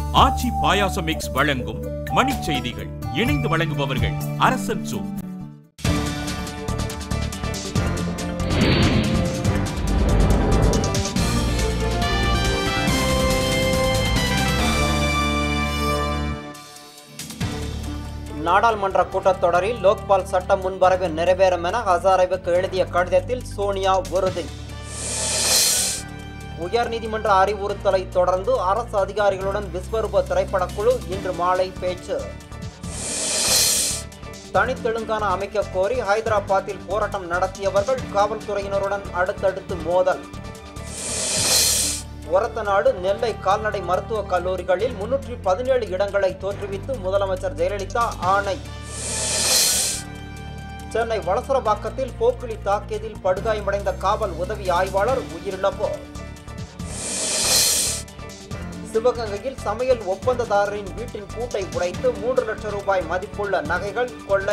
ஆச்சி பாயாசம் mix வழங்கும் மணிச் செய்திகள் இணைந்து வழங்குபவர்கள் அரசன் சூ நாடாளுமன்ற கூட்டத்தொடரில் லோக்பால் சட்ட முன்வரவு நிறைவேறும் என ஹசாரேவுக்கு எழுதிய கடிதத்தில் சோனியா உறுதி உயர்நீதிமன்ற அறிவுறுத்தலை தொடர்ந்து அரசு அதிகாரிகளுடன் விஸ்வரூப திரைப்படக்குழு இன்று மாலை பேச்சு தனித்தெலுங்கானா அமைக்க கோரி ஹைதராபாத்தில் போராட்டம் நடத்தியவர்கள் காவல்துறையினருடன் அடுத்தடுத்து மோதல் ஒரத்தநாடு நெல்லை கால்நடை மருத்துவக் கல்லூரிகளில் முன்னூற்றி பதினேழு இடங்களை தோற்றுவித்து முதலமைச்சர் ஜெயலலிதா ஆணை சென்னை வளசரபாக்கத்தில் போக்கிலி தாக்கியதில் படுகாயமடைந்த காவல் உதவி ஆய்வாளர் உயிரிழப்பு சிவகங்கையில் சமையல் ஒப்பந்ததாரரின் வீட்டின் பூட்டை உடைத்து மூன்று லட்சம் ரூபாய் மதிப்புள்ள நகைகள் கொள்ளை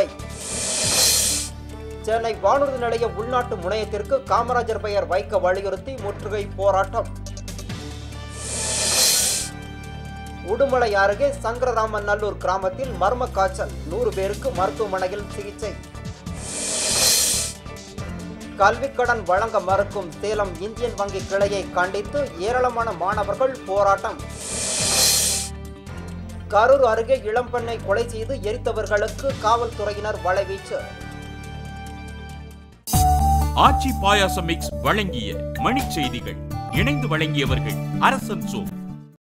சென்னை வானூர்தி நிலைய உள்நாட்டு முனையத்திற்கு காமராஜர் பெயர் வைக்க வலியுறுத்தி முற்றுகை போராட்டம் உடுமலை அருகே சங்கரராமன் நல்லூர் கிராமத்தில் மர்ம காய்ச்சல் நூறு பேருக்கு மருத்துவமனையில் சிகிச்சை கல்விக்கடன் வழங்க மறுக்கும் சேலம் இந்தியன் வங்கி கிளையை கண்டித்து ஏராளமான மாணவர்கள் போராட்டம் கரூர் அருகே இளம்பெண்ணை கொலை செய்து எரித்தவர்களுக்கு காவல்துறையினர் வலைவீச்சு ஆச்சி பாயாசம் மிக்ஸ் வழங்கிய மணிச் செய்திகள் இணைந்து வழங்கியவர்கள் அரசன் சூ